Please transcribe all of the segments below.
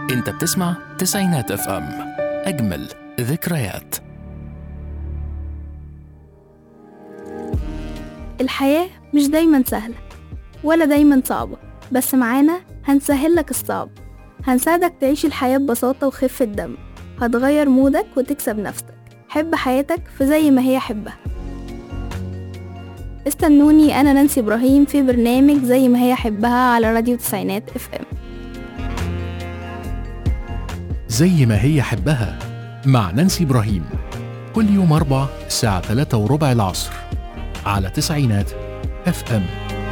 انت بتسمع تسعينات اف ام اجمل ذكريات الحياة مش دايما سهلة ولا دايما صعبة بس معانا هنسهل لك الصعب هنساعدك تعيش الحياة ببساطة وخفة دم هتغير مودك وتكسب نفسك حب حياتك في زي ما هي حبها استنوني أنا نانسي إبراهيم في برنامج زي ما هي حبها على راديو تسعينات اف ام زي ما هي حبها مع نانسي إبراهيم كل يوم أربع الساعة 3 وربع العصر على تسعينات اف ام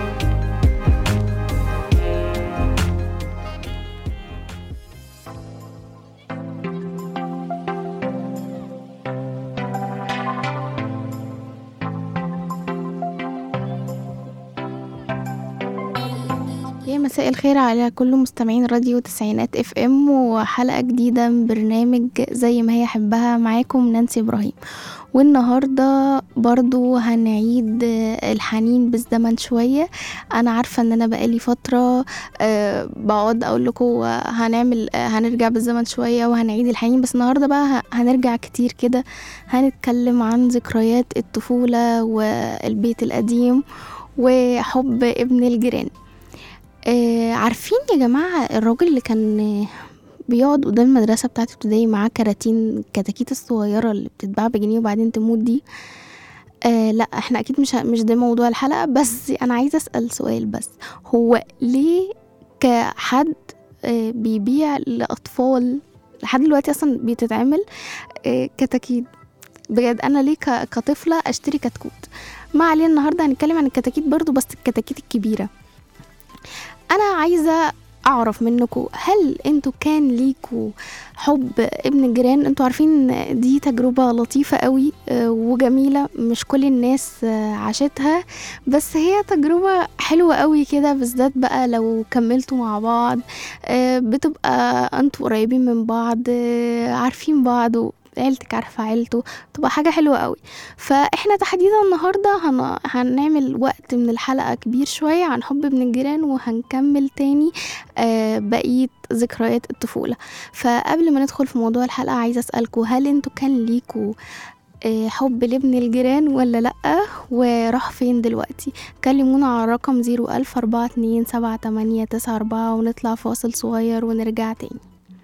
يا مساء الخير على كل مستمعين راديو تسعينات اف ام وحلقة جديدة من برنامج زي ما هي حبها معاكم نانسي ابراهيم والنهاردة برضو هنعيد الحنين بالزمن شوية انا عارفة ان انا بقالي فترة آه، بقعد اقول لكم هنعمل آه، هنرجع بالزمن شوية وهنعيد الحنين بس النهاردة بقى ه- هنرجع كتير كده هنتكلم عن ذكريات الطفولة والبيت القديم وحب ابن الجيران آه عارفين يا جماعة الراجل اللي كان آه، بيقعد قدام المدرسة بتاعت ابتدائي معاه كراتين الكتاكيت الصغيرة اللي بتتباع بجنيه وبعدين تموت دي آه لا احنا اكيد مش ه- مش ده موضوع الحلقة بس انا عايزة اسأل سؤال بس هو ليه كحد آه بيبيع لأطفال لحد دلوقتي اصلا بتتعمل آه كتاكيت بجد انا ليه ك- كطفلة اشتري كتكوت ما علينا النهاردة هنتكلم عن الكتاكيت برضو بس الكتاكيت الكبيرة انا عايزه اعرف منكم هل انتوا كان ليكوا حب ابن الجيران انتوا عارفين إن دي تجربة لطيفة قوي آه، وجميلة مش كل الناس آه، عاشتها بس هي تجربة حلوة قوي كده بالذات بقى لو كملتوا مع بعض آه، بتبقى انتوا قريبين من بعض آه، عارفين بعض عيلتك عارفة عيلته تبقى حاجة حلوة قوي فاحنا تحديدا النهاردة هن... هنعمل وقت من الحلقة كبير شوية عن حب ابن الجيران وهنكمل تاني آه بقية ذكريات الطفولة فقبل ما ندخل في موضوع الحلقة عايزة أسألكوا هل انتوا كان ليكوا آه، حب لابن الجيران ولا لأ وراح فين دلوقتي كلمونا على رقم زيرو ألف أربعة اتنين سبعة تمانية تسعة أربعة ونطلع فاصل صغير ونرجع تاني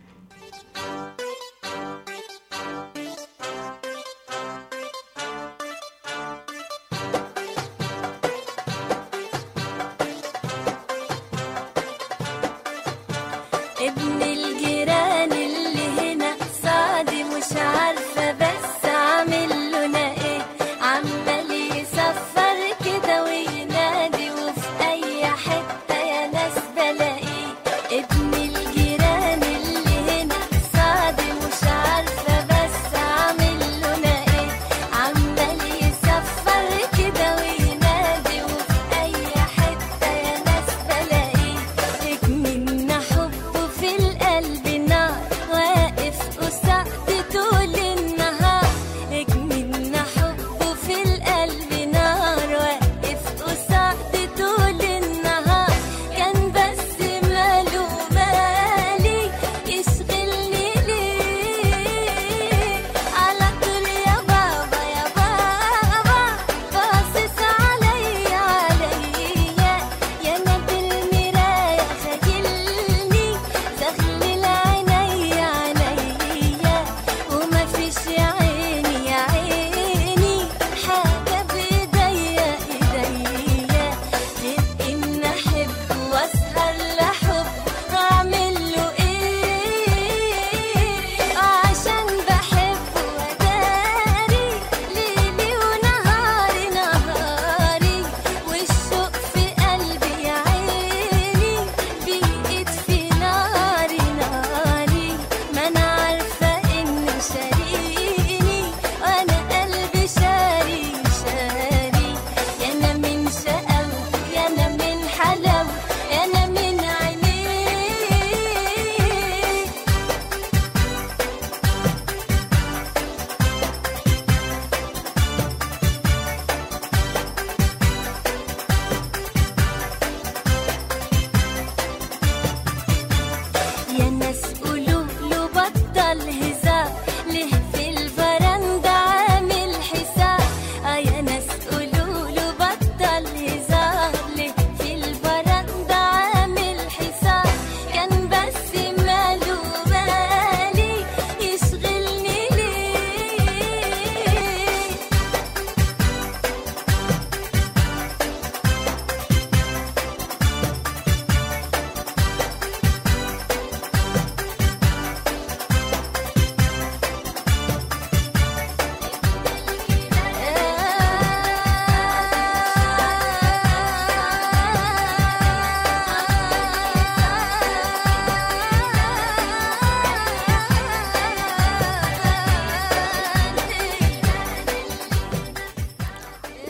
ابن الجيران اللي هنا صعدي مش عارفة بس عامل لنا ايه عمال يصفر كده وينادي وفي اي حتة يا ناس بلاقيه ابن الجيران اللي هنا صعدي مش عارفة بس عامل لنا ايه عمال يصفر كده وينادي وفي اي حتة يا ناس بلاقيه اكملنا حبه في القلب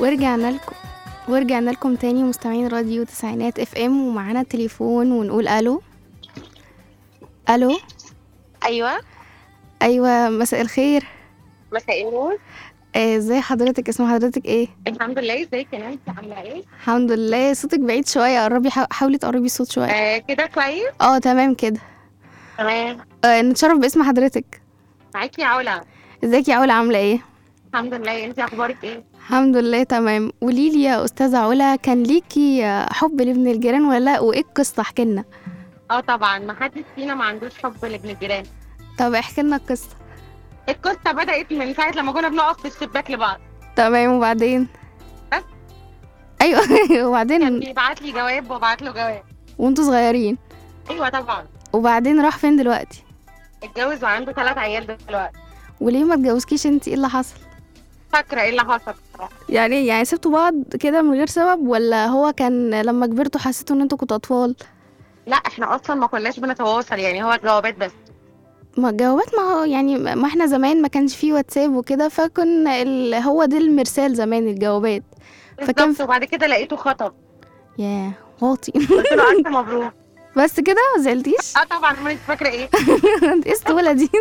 ورجعنا لكم ورجعنا لكم تاني مستمعين راديو تسعينات اف ام ومعانا التليفون ونقول الو الو ايوه ايوه مساء الخير مساء النور آه، ازاي حضرتك اسم حضرتك ايه الحمد لله ازيك يا نانسي عامله ايه الحمد لله صوتك بعيد شويه قربي حا- حاولي تقربي الصوت شويه آه كده كويس اه تمام كده تمام آه نتشرف باسم حضرتك معاكي يا علا ازيك يا علا عامله ايه الحمد لله انت اخبارك ايه الحمد لله تمام قولي لي يا استاذه علا كان ليكي آه، حب لابن الجيران ولا لا وايه القصه احكي لنا اه طبعا ما حدش فينا ما عندوش حب لابن الجيران طب احكي لنا القصه القصه بدات من ساعه لما كنا بنقف في الشباك لبعض تمام وبعدين بس. ايوه كان وبعدين بيبعت لي جواب وابعت له جواب وانتوا صغيرين ايوه طبعا وبعدين راح فين دلوقتي اتجوز وعنده ثلاث عيال دلوقتي وليه ما اتجوزكيش انت ايه اللي حصل فاكره ايه اللي حصل بصراحة. يعني يعني سبتوا بعض كده من غير سبب ولا هو كان لما كبرتوا حسيتوا ان انتوا كنتوا اطفال لا احنا اصلا ما كناش بنتواصل يعني هو جوابات بس ما الجوابات ما هو يعني ما احنا زمان ما كانش فيه واتساب وكده فكنا ال... هو ده المرسال زمان الجوابات فكان بالظبط وبعد كده لقيته خطب يا واطي قلت له الف مبروك بس كده ما زعلتيش اه طبعا امال انت فاكره ايه ايه السهوله دي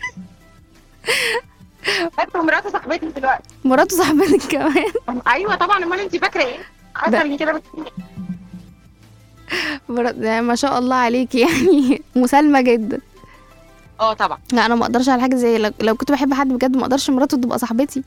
بس ومراته صاحبتي دلوقتي مراته صاحبتك كمان ايوه طبعا امال انت فاكره ايه اكتر من كده بكتير مرات... يعني ما شاء الله عليكي يعني مسالمه جدا اه طبعا لا انا ما اقدرش على حاجه زي لو, لو كنت بحب حد بجد ما اقدرش مراته تبقى صاحبتي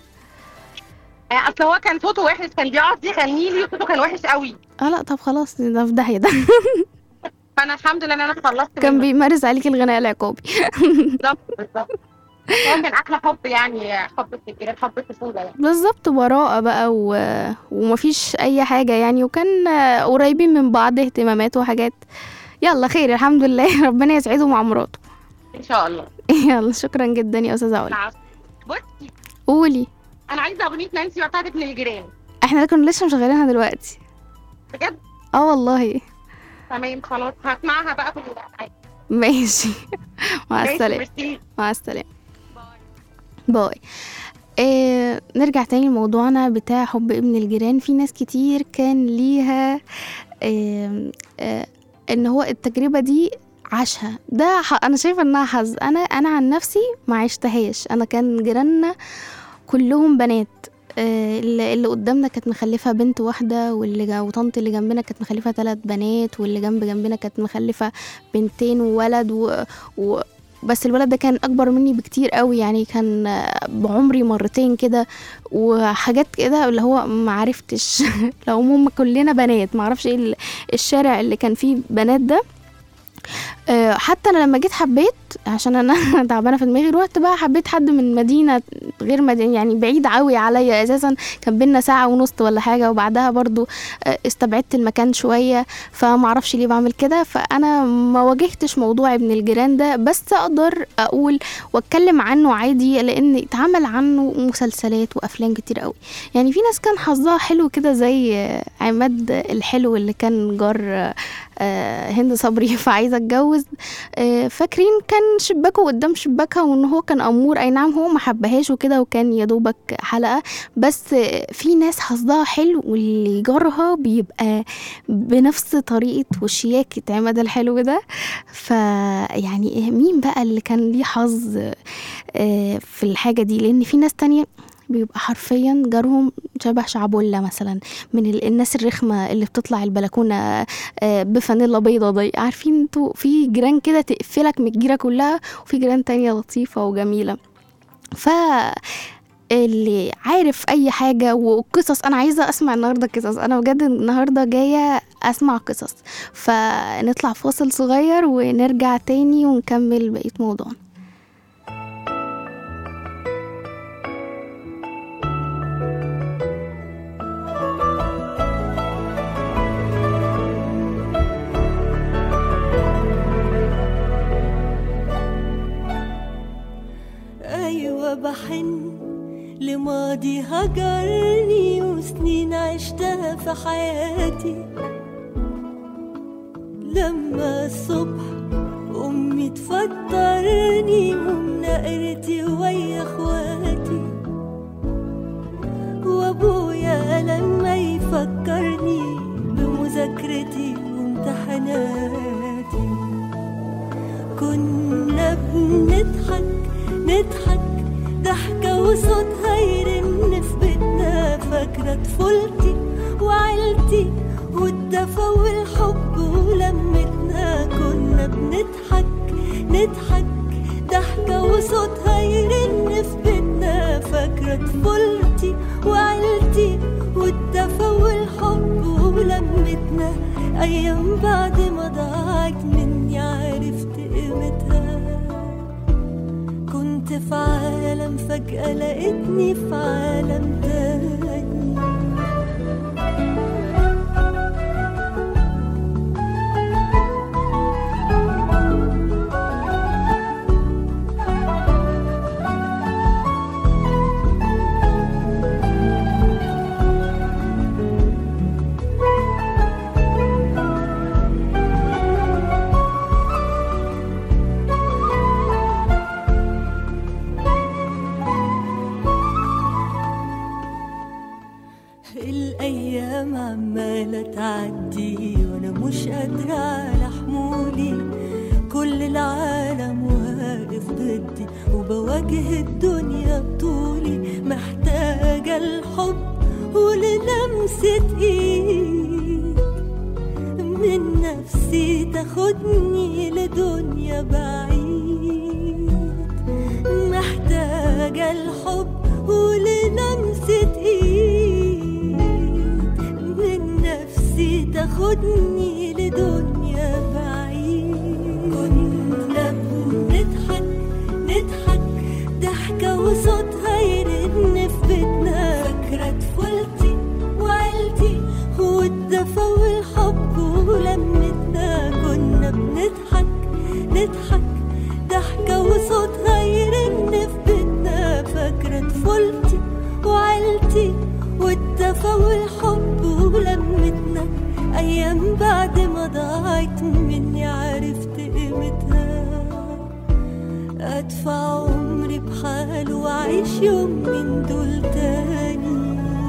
آه، اصل هو كان صوته وحش كان بيقعد يغني لي وصوته كان وحش قوي اه لا طب خلاص ده في داهيه ده فانا الحمد لله ان انا خلصت كان منه. بيمارس عليكي الغناء العقابي بالظبط بالظبط هو كان احلى حب يعني حب السجلات حب الطفوله يعني بالظبط براءة بقى و... ومفيش أي حاجة يعني وكان آه، قريبين من بعض اهتمامات وحاجات يلا خير الحمد لله ربنا يسعده مع مراته ان شاء الله يلا شكرا جدا يا أستاذة علا العفو. بصي قولي انا عايزه اغنيه نانسي بتاعت ابن الجيران احنا كنا لسه مشغلينها دلوقتي بجد اه والله تمام خلاص هسمعها بقى في الحلقة. ماشي مع ماشي، السلامة ميرسي. مع السلامة باي إيه نرجع تاني لموضوعنا بتاع حب ابن الجيران في ناس كتير كان ليها إيه إيه ان هو التجربة دي عاشها ده ح- انا شايفه انها حظ انا انا عن نفسي ما عشتهاش انا كان جيراننا كلهم بنات آه، اللي اللي قدامنا كانت مخلفه بنت واحده واللي جا- وطنط اللي جنبنا كانت مخلفه ثلاث بنات واللي جنب جنبنا كانت مخلفه بنتين وولد و... و... بس الولد ده كان اكبر مني بكتير قوي يعني كان آه، بعمري مرتين كده وحاجات كده اللي هو ما عرفتش لو هم كلنا بنات ما اعرفش ايه ال- الشارع اللي كان فيه بنات ده آه، حتى انا لما جيت حبيت عشان انا تعبانه في دماغي روحت بقى حبيت حد من مدينه غير مدينه يعني بعيد قوي عليا اساسا كان بينا ساعه ونص ولا حاجه وبعدها برضو آه، استبعدت المكان شويه فما اعرفش ليه بعمل كده فانا ما واجهتش موضوع ابن الجيران ده بس اقدر اقول واتكلم عنه عادي لان اتعمل عنه مسلسلات وافلام كتير قوي يعني في ناس كان حظها حلو كده زي آه، عماد الحلو اللي كان جار آه، آه، هند صبري فعايزه اتجوز آه، فاكرين كان شباكه قدام شباكها وان هو كان امور اي نعم هو ما حبهاش وكده وكان يا دوبك حلقه بس آه، في ناس حظها حلو واللي جارها بيبقى بنفس طريقه وشياكه عماد الحلو ده فيعني مين بقى اللي كان ليه حظ آه، في الحاجه دي لان في ناس تانية بيبقى حرفيا جارهم شبه شعبولة مثلا من ال- الناس الرخمة اللي بتطلع البلكونة آه، بفانيلا بيضة دي عارفين انتوا في جيران كده تقفلك من الجيرة كلها وفي جيران تانية لطيفة وجميلة ف اللي عارف اي حاجة وقصص انا عايزة اسمع النهاردة قصص انا بجد النهاردة جاية اسمع قصص فنطلع فاصل صغير ونرجع تاني ونكمل بقية موضوعنا أيوة بحن لماضي هجرني وسنين عشتها في حياتي لما الصبح أمي تفطرني ومنقرتي ويا اخواتي وابويا بينادي كنا بنضحك نضحك ضحكة وصوتها يرن في بيتنا فاكرة طفولتي وعيلتي والدفى والحب ولمتنا كنا بنضحك نضحك ضحكة وصوتها يرن في بيتنا فاكرة طفولتي وعيلتي والدفى والحب ولمتنا أيام بعد ما ضاعت مني عرفت قيمتها كنت في عالم فجأة لقيتني في عالم تاني الأيام عمالة تعدي وأنا مش قادرة على حمولي كل العالم واقف ضدي وبواجه الدنيا بطولي محتاجة الحب وللمسة إيد من نفسي تاخدني لدنيا بعيد محتاجة الحب وللمسة ايد من نفسي تاخدني لدنيا بعيد كنا بنضحك نضحك ضحكة وصوتها يرن في بيتنا فاكرة طفولتي وعيلتي والدفى والحب ولمتنا كنا بنضحك نضحك ضحكة وصوتها يرن في بيتنا فاكرة طفولتي وعيلتي والدفى والحب ولمتنا أيام بعد ما ضاعت مني عرفت قيمتها أدفع عمري بحاله وأعيش يوم من دول تاني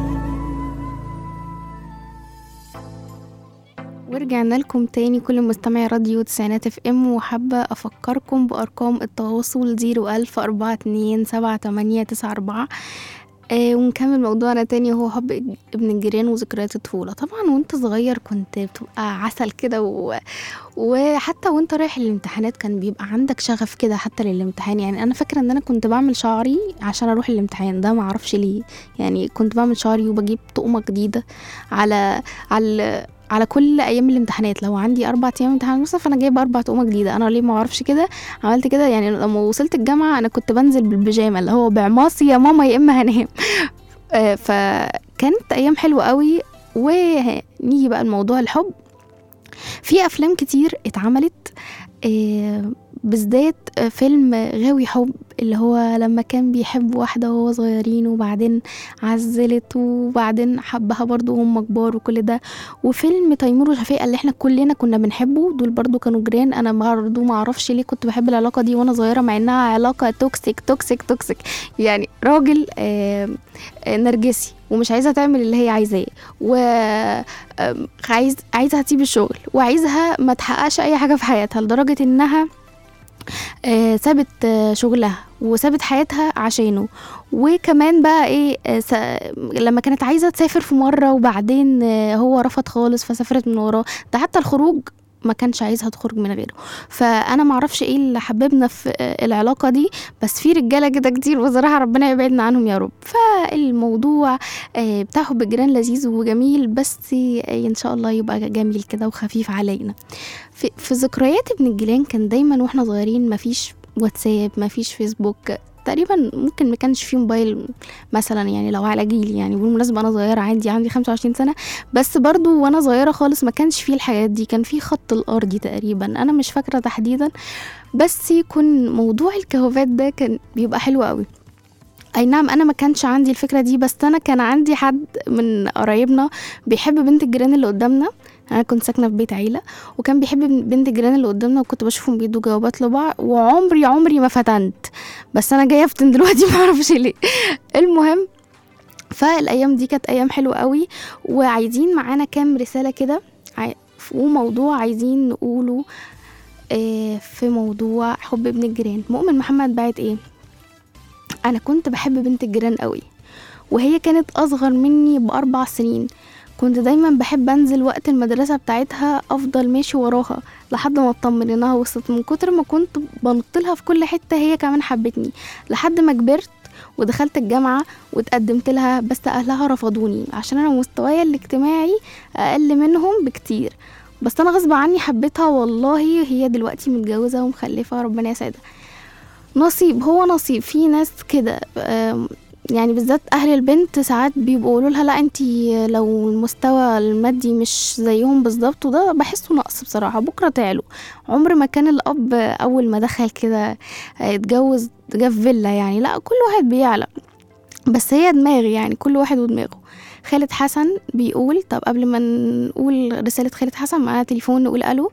ورجعنا لكم تاني كل مستمعي راديو تسعينات اف ام وحابة افكركم بارقام التواصل زيرو الف اربعة اتنين سبعة تمانية تسعة اربعة آه ونكمل موضوعنا تاني هو حب ابن الجيران وذكريات الطفولة طبعا وانت صغير كنت بتبقى عسل كده و... وحتى وانت رايح الامتحانات كان بيبقى عندك شغف كده حتى للامتحان يعني انا فاكرة ان انا كنت بعمل شعري عشان اروح الامتحان ده معرفش ليه يعني كنت بعمل شعري وبجيب طقمة جديدة على على على كل ايام الامتحانات لو عندي اربع ايام امتحان مثلا فانا جايبه اربع طقمه جديده انا ليه ما اعرفش كده عملت كده يعني لما وصلت الجامعه انا كنت بنزل بالبيجامه اللي هو بعماصي يا ماما يا اما هنام آه، فكانت ايام حلوه قوي ونيجي بقى لموضوع الحب في افلام كتير اتعملت آه، بالذات آه، فيلم غاوي حب اللي هو لما كان بيحب واحدة وهو صغيرين وبعدين عزلت وبعدين حبها برضو وهم كبار وكل ده وفيلم تيمور وشفيقة اللي احنا كلنا كنا بنحبه دول برضو كانوا جيران انا برضو ما اعرفش ليه كنت بحب العلاقة دي وانا صغيرة مع انها علاقة توكسيك توكسيك توكسيك يعني راجل آه، آه، نرجسي ومش عايزة تعمل اللي هي عايزاه و آم، عايز عايزها تسيب الشغل وعايزها ما تحققش اي حاجة في حياتها لدرجة انها آه، سابت آه، شغلها وسابت حياتها عشانه وكمان بقى ايه آه، س- لما كانت عايزه تسافر في مره وبعدين آه، هو رفض خالص فسافرت من وراه ده حتى الخروج ما كانش عايزها تخرج من غيره فانا ما اعرفش ايه اللي حببنا في آه، العلاقه دي بس في رجاله كده كتير بصراحه ربنا يبعدنا عنهم يا رب فالموضوع آه، بتاع حب الجيران لذيذ وجميل بس آه، ان شاء الله يبقى جميل كده وخفيف علينا في, في ذكريات ابن الجيران كان دايما واحنا صغيرين مفيش واتساب مفيش فيسبوك تقريبا ممكن ما كانش فيه موبايل مثلا يعني لو على جيلي يعني بالمناسبه انا صغيره عندي عندي 25 سنه بس برضو وانا صغيره خالص ما كانش فيه الحاجات دي كان فيه خط الارضي تقريبا انا مش فاكره تحديدا بس يكون موضوع الكهوفات ده كان بيبقى حلو قوي اي نعم انا ما كانش عندي الفكره دي بس انا كان عندي حد من قرايبنا بيحب بنت الجيران اللي قدامنا انا كنت ساكنه في بيت عيله وكان بيحب بنت الجيران اللي قدامنا وكنت بشوفهم بيدوا جوابات لبعض وعمري عمري ما فتنت بس انا جايه افتن دلوقتي ما اعرفش ليه المهم فالايام دي كانت ايام حلوه قوي وعايزين معانا كام رساله كده عاي- وموضوع عايزين نقوله آه، في موضوع حب ابن الجيران مؤمن محمد بعت ايه انا كنت بحب بنت الجيران قوي وهي كانت اصغر مني باربع سنين كنت دايما بحب انزل وقت المدرسة بتاعتها افضل ماشي وراها لحد ما اطمن انها وصلت من كتر ما كنت بنطلها في كل حتة هي كمان حبتني لحد ما كبرت ودخلت الجامعة واتقدمت لها بس اهلها رفضوني عشان انا مستواي الاجتماعي اقل منهم بكتير بس انا غصب عني حبيتها والله هي دلوقتي متجوزة ومخلفة ربنا يسعدها نصيب هو نصيب في ناس كده آم، يعني بالذات اهل البنت ساعات بيبقوا يقولوا لها لا انتي لو المستوى المادي مش زيهم بالظبط وده بحسه نقص بصراحه بكره تعلو عمر ما كان الاب اول ما دخل كده اتجوز جاب فيلا يعني لا كل واحد بيعلى بس هي دماغ يعني كل واحد ودماغه خالد حسن بيقول طب قبل ما نقول رسالة خالد حسن معانا تليفون نقول ألو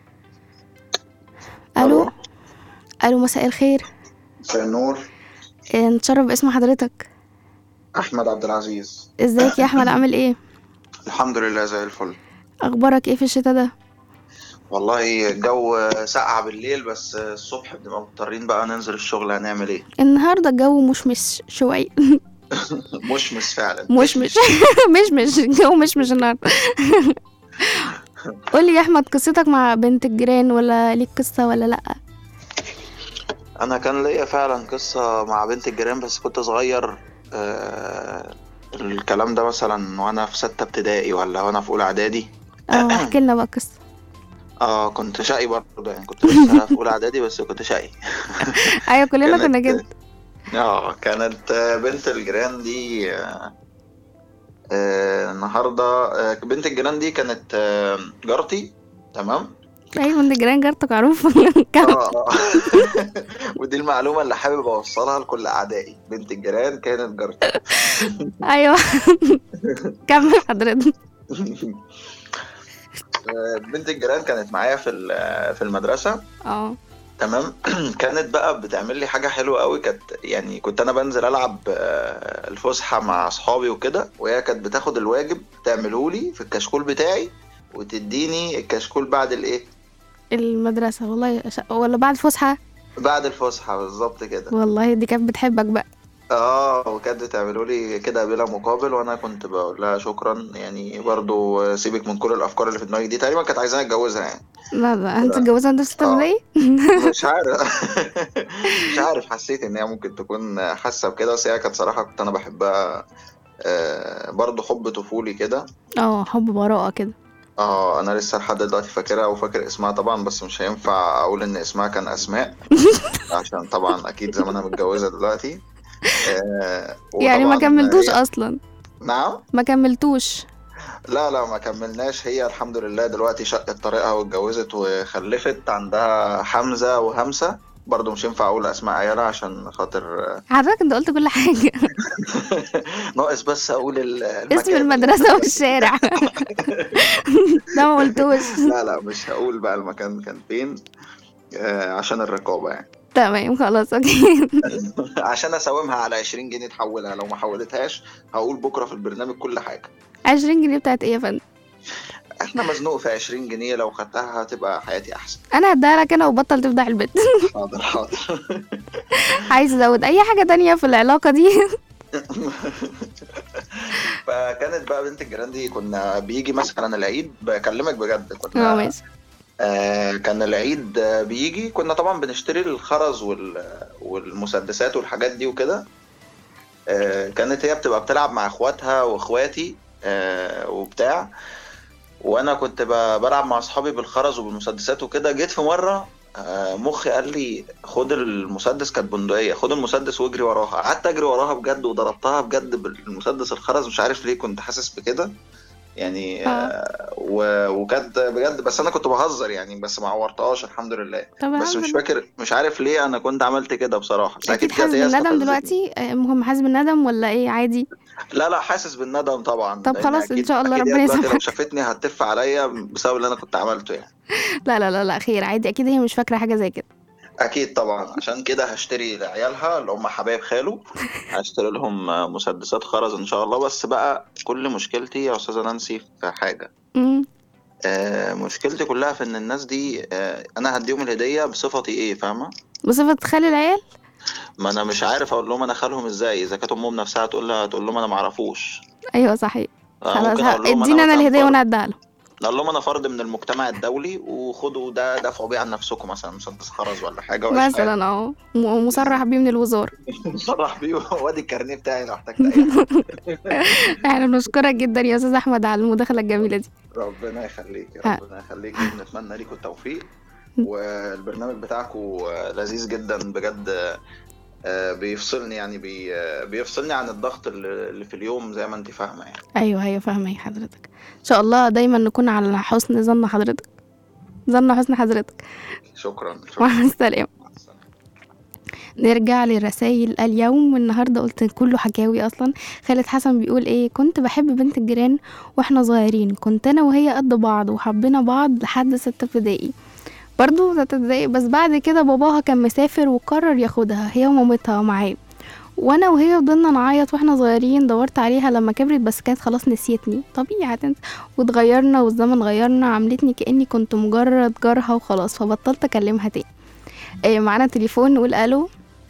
ألو ألو مساء الخير مساء النور اه، نتشرف باسم حضرتك احمد عبد العزيز ازيك يا احمد عامل ايه الحمد لله زي الفل اخبارك ايه في الشتا ده والله الجو ساقع بالليل بس الصبح بنبقى مضطرين بقى ننزل الشغل هنعمل ايه النهارده الجو مشمش شوية مشمس فعلا مشمش مشمش الجو مشمش النهارده قولي يا احمد قصتك مع بنت الجيران ولا ليك قصة ولا لا انا كان ليا فعلا قصة مع بنت الجيران بس كنت صغير آه الكلام ده مثلا وانا في ستة ابتدائي ولا وانا في اولى اعدادي اه احكي لنا بقى قصة اه كنت شقي برضه يعني كنت لسه في اولى اعدادي بس كنت شقي ايوه كلنا كانت- كنا كده اه كانت آه، بنت الجيران دي آه، آه، النهارده آه، بنت الجيران دي كانت آه، جارتي تمام ايوه من الجيران جارتك معروف كمل. اه آه. ودي المعلومه اللي حابب اوصلها لكل اعدائي بنت الجيران كانت جارتي ايوه كمل حضرتك آه، بنت الجيران كانت معايا في ال- في المدرسه اه تمام كانت بقى بتعمل لي حاجه حلوه قوي كانت يعني كنت انا بنزل العب آه، الفسحه مع اصحابي وكده وهي كانت بتاخد الواجب تعمله لي في الكشكول بتاعي وتديني الكشكول بعد الايه المدرسة والله ش- ولا بعد فسحة بعد الفسحه بالظبط كده والله دي كانت بتحبك بقى اه وكانت بتعملوا لي كده بلا مقابل وانا كنت بقول لها شكرا يعني برضو سيبك من كل الافكار اللي في دماغي دي تقريبا كانت عايزاني اتجوزها يعني لا لا انت اتجوزت انت في ستة آه. ابتدائي مش عارف مش عارف حسيت ان هي ممكن تكون حاسه بكده بس هي كانت صراحه كنت انا بحبها آه برضه حب طفولي كده اه حب براءة كده اه انا لسه لحد دلوقتي فاكرها وفاكر اسمها طبعا بس مش هينفع اقول ان اسمها كان اسماء عشان طبعا اكيد زمانها متجوزه دلوقتي آه يعني ما وطبعاً كملتوش هي- اصلا نعم ما كملتوش لا لا ما كملناش هي الحمد لله دلوقتي شقت طريقها واتجوزت وخلفت عندها حمزة وهمسة برضه مش ينفع اقول اسماء عيالها عشان خاطر حضرتك انت قلت كل حاجة ناقص بس اقول ال- المكان اسم المدرسة والشارع ده ما قلتوش لا لا مش هقول بقى المكان كان فين آه، عشان الرقابة يعني تمام خلاص اوكي عشان اساومها على 20 جنيه تحولها لو ما حولتهاش هقول بكرة في البرنامج كل حاجة 20 جنيه بتاعت ايه يا فندم احنا مزنوق في 20 جنيه لو خدتها هتبقى حياتي احسن انا هديها لك انا وبطل تفضح البيت حاضر حاضر عايز ازود اي حاجة تانية في العلاقة دي فكانت بقى بنت الجيران دي كنا بيجي مثلا العيد بكلمك بجد اه كنا ماشي آه كان العيد آه، بيجي كنا طبعا بنشتري الخرز وال والمسدسات والحاجات دي وكده آه كانت هي بتبقى بتلعب مع اخواتها واخواتي آه وبتاع وانا كنت ب- بلعب مع اصحابي بالخرز وبالمسدسات وكده جيت في مره آه، مخي قال لي خد المسدس كانت بندقيه خد المسدس واجري وراها قعدت اجري وراها بجد وضربتها بجد بالمسدس الخرز مش عارف ليه كنت حاسس بكده يعني آه و- وكانت بجد بس انا كنت بهزر يعني بس ما عورتهاش الحمد لله طب بس الحمد مش لله. فاكر مش عارف ليه انا كنت عملت كده بصراحه بس اكيد كانت حاسس هي بالندم استفزتني. دلوقتي آه، مهم حاسس بالندم ولا ايه عادي لا لا حاسس بالندم طبعا طب لأن خلاص، إن أكيد- شاء الله أكيد هي ربنا دلوقتي لو يسامحك. شافتني هتف عليا بسبب اللي انا كنت عملته يعني لا لا لا لا خير عادي اكيد هي مش فاكرة حاجة زي كده اكيد طبعا عشان كده هشتري لعيالها اللي هم حبايب خاله هشتري لهم مسدسات خرز ان شاء الله بس بقى كل مشكلتي يا استاذه نانسي في حاجه مم. آه، مشكلتي كلها في ان الناس دي آه، انا هديهم الهديه بصفتي ايه فاهمه بصفة خالي العيال ما انا مش عارف اقول لهم انا خالهم ازاي اذا كانت امهم نفسها تقول لها تقول لهم انا معرفوش ايوه صحيح آه، خلاص ممكن ها- اقول لهم ادينا انا مثلاً الهدية فرد- وانا اديها له اقول لهم انا فرد من المجتمع الدولي وخدوا ده دافعوا بيه عن نفسكم مثلا مسدس خرز ولا حاجه وإشعاع. مثلا اه م- مصرح بيه من الوزارة صرح بيه وادي الكارنيه بتاعي لو احتجت اي حاجه احنا بنشكرك جدا يا استاذ احمد على المداخلة الجميلة دي ربنا يخليك ها. ربنا يخليك ونتمنى ليكم التوفيق والبرنامج بتاعكم لذيذ جدا بجد آه، بيفصلني يعني بي آه، بيفصلني عن الضغط اللي اللي في اليوم زي ما انت فاهمه يعني ايوه ايوه فاهمة يا حضرتك ان شاء الله دايما نكون على حسن ظن حضرتك ظن حسن حضرتك شكرا شكرا مع السلامة مع السلامة. نرجع لرسائل اليوم والنهارده قلت كله حكاوي اصلا خالد حسن بيقول ايه كنت بحب بنت الجيران واحنا صغيرين كنت انا وهي قد بعض وحبينا بعض لحد ستة ابتدائي برضه ستة ابتدائي بس بعد كده باباها كان مسافر وقرر ياخدها هي ومامتها معاه وانا وهي فضلنا نعيط واحنا صغيرين دورت عليها لما كبرت بس كانت خلاص نسيتني طبيعي هتنسى واتغيرنا والزمن غيرنا عملتني كاني كنت مجرد جارها وخلاص فبطلت اكلمها تاني إيه معانا تليفون نقول الو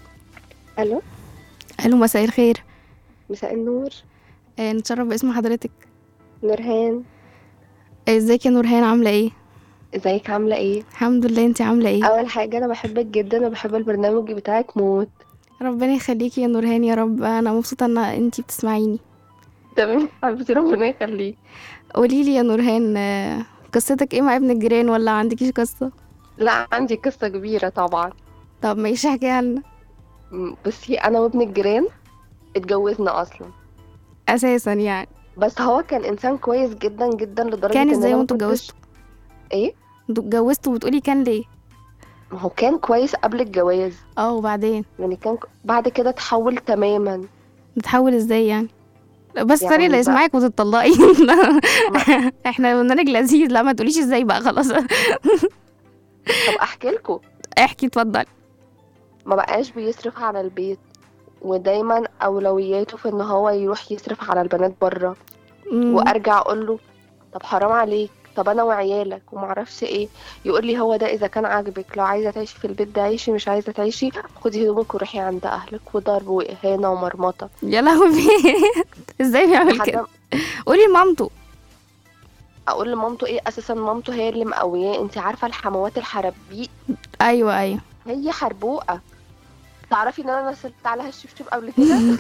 الو الو مساء الخير مساء النور إيه نتشرف باسم حضرتك نورهان إيه، ازيك يا نورهان عامله ايه ازيك عامله ايه الحمد لله انت عامله ايه اول حاجه انا بحبك جدا وبحب البرنامج بتاعك موت ربنا يخليكي يا نورهان يا رب انا مبسوطه ان انت بتسمعيني تمام حبيبتي ربنا يخليك قولي لي يا نورهان آه، قصتك ايه مع ابن الجيران ولا عندكيش قصه لا عندي قصه كبيره طبعا طب ماشي احكيها لنا م، بصي انا وابن الجيران اتجوزنا اصلا اساسا يعني بس هو كان انسان كويس جدا جدا لدرجه كان ان ازاي انا ما وانتوا كنتش- اتجوزتوا ايه انتوا اتجوزتوا وبتقولي كان ليه ما هو كان كويس قبل الجواز اه وبعدين يعني كان ك- بعد كده اتحول تماما بتحول ازاي يعني لا، بس يعني ثانية لا بقى- اسمعك وتطلقي احنا برنامج لذيذ لا ما تقوليش ازاي بقى خلاص طب احكي لكم احكي اتفضلي ما بقاش بيصرف على البيت ودايما اولوياته في ان هو يروح يصرف على البنات بره مم. وارجع اقول له طب حرام عليك طب انا وعيالك ومعرفش ايه يقول لي هو ده اذا كان عاجبك لو عايزه تعيشي في البيت ده عيشي مش عايزه تعيشي خدي هدومك وروحي عند اهلك وضرب واهانه ومرمطه يا لهوي ازاي بيعمل لحد كده ما قولي لمامته اقول لمامته ايه اساسا مامته هي اللي مقوياه انت عارفه الحموات الحربيق ايوه ايوه هي حربوقه تعرفي ان انا نزلت عليها الشبشب قبل كده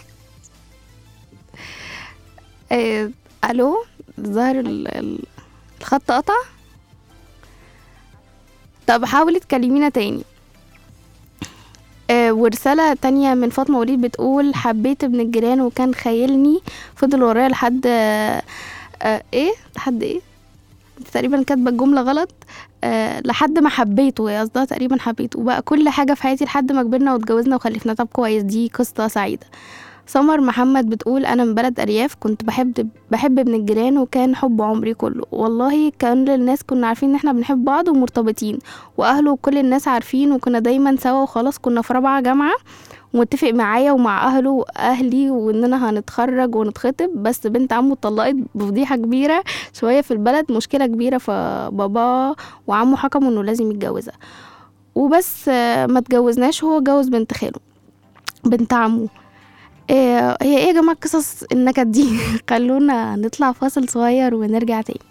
إيه، الو ظاهر ال- ال- الخط قطع طب حاولي تكلمينا تاني آه، ورسالة تانية من فاطمة وليد بتقول حبيت ابن الجيران وكان خايلني فضل ورايا لحد آه، آه، ايه لحد ايه تقريبا كاتبة الجملة غلط آه، لحد ما حبيته هي قصدها تقريبا حبيته وبقى كل حاجة في حياتي لحد ما كبرنا واتجوزنا وخلفنا طب كويس دي قصة سعيدة سمر محمد بتقول انا من بلد ارياف كنت بحب بحب ابن الجيران وكان حب عمري كله والله كان الناس كنا عارفين ان احنا بنحب بعض ومرتبطين واهله وكل الناس عارفين وكنا دايما سوا وخلاص كنا في رابعه جامعه ومتفق معايا ومع اهله واهلي واننا هنتخرج ونتخطب بس بنت عمه اتطلقت بفضيحه كبيره شويه في البلد مشكله كبيره فبابا وعمه حكموا انه لازم يتجوزها وبس آه، ما اتجوزناش هو جوز بنت خاله بنت عمه إيه هي ايه يا جماعه قصص النكد دي خلونا نطلع فاصل صغير ونرجع تاني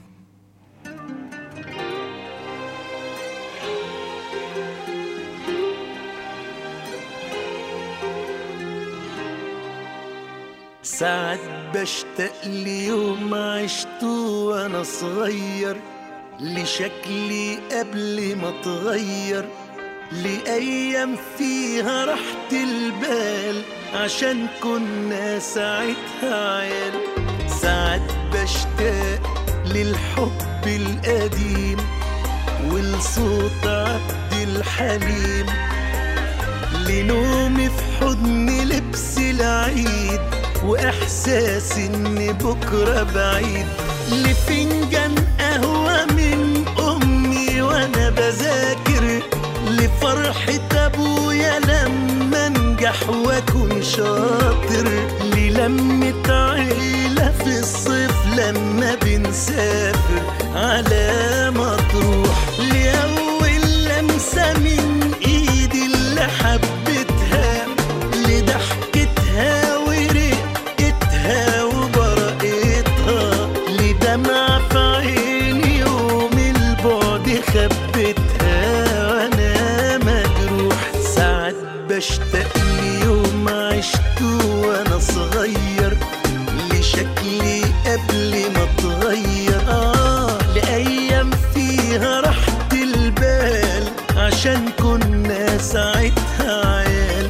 ساعات بشتاق ليوم عشته وانا صغير لشكلي قبل ما اتغير لأيام فيها راحة البال عشان كنا ساعتها عيال ساعات بشتاق للحب القديم ولصوت عبد الحليم لنومي في حضن لبس العيد واحساس ان بكره بعيد لفنجان قهوه من امي وانا بذاكر لفرحه ابويا لما انجح واكون شاطر للمه عيله في الصيف لما بنسافر على مطروح لأول لمسة من إيدي اللي حبتها لضحكتها ورقتها وبرقتها لدمع في عيني يوم البعد خبتها وأنا مجروح ساعات بشتاق ليوم عشته وأنا صغير لشكلي قبل ما اتغير آه لأيام فيها راحة البال عشان كنا ساعتها عيال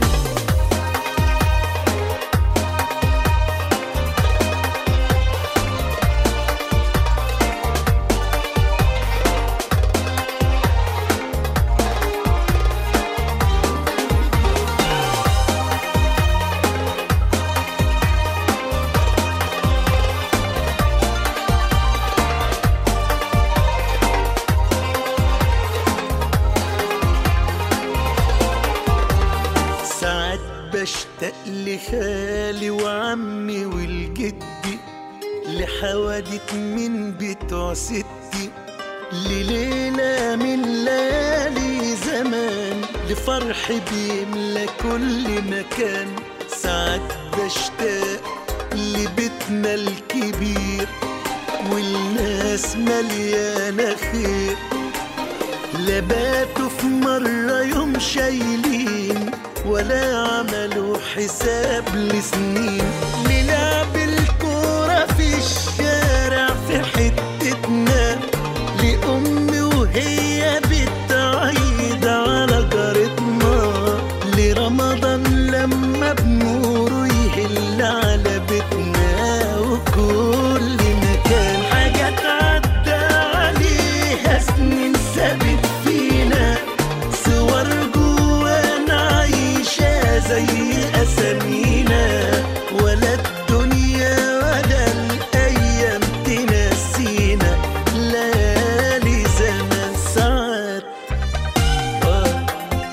ساعات بشتاق لخالي وعمي والجدي لحوادث من بتوع ستي لليلة من ليالي زمان لفرح بيملى كل مكان ساعات بشتاق لبيتنا الكبير والناس مليانة خير لا باتوا في مرة يوم شايلين ولا عملوا حساب لسنين نلعب الكورة في الشارع في حتتنا لأمي وهي بتعيد على جارتنا لرمضان لما بنوره يهل على بيتنا وكل مكان حاجات عدى عليها سنين سابت فينا صور جوانا عايشة زي أسامينا ولا الدنيا ولا الأيام تنسينا ليالي زمان ساعات آه،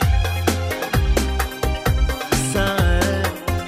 ساعات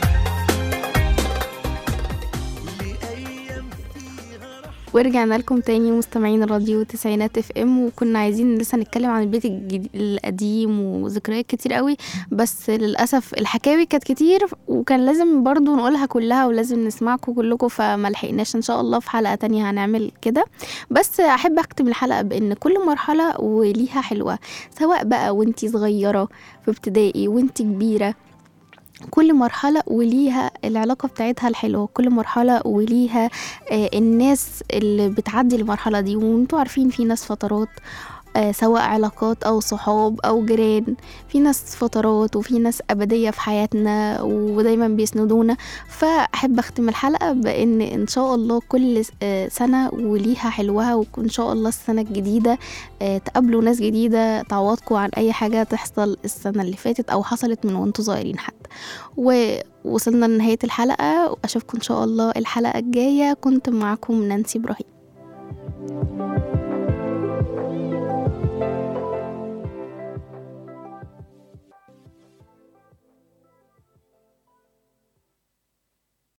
لأيام فيها راح ورجعنا لكم تاني مستمعين راديو تسعينات اف ام وكنا عايزين لسه نتكلم عن البيت الجديد القديم وذكريات كتير قوي بس للاسف الحكاوي كانت كتير وكان لازم برضو نقولها كلها ولازم نسمعكم كلكم فما لحقناش ان شاء الله في حلقه تانية هنعمل كده بس احب اختم الحلقه بان كل مرحله وليها حلوه سواء بقى وانتي صغيره في ابتدائي وانتي كبيره كل مرحلة وليها العلاقة بتاعتها الحلوة كل مرحلة وليها آه، الناس اللي بتعدي المرحلة دي وانتوا عارفين في ناس فترات آه، سواء علاقات أو صحاب أو جيران في ناس فترات وفي ناس أبدية في حياتنا ودايما بيسندونا فأحب أختم الحلقة بأن إن شاء الله كل آه، سنة وليها حلوها وإن شاء الله السنة الجديدة آه، تقابلوا ناس جديدة تعوضكم عن أي حاجة تحصل السنة اللي فاتت أو حصلت من وانتوا صغيرين حتى ووصلنا لنهاية الحلقة وأشوفكم إن شاء الله الحلقة الجاية كنت معكم نانسي إبراهيم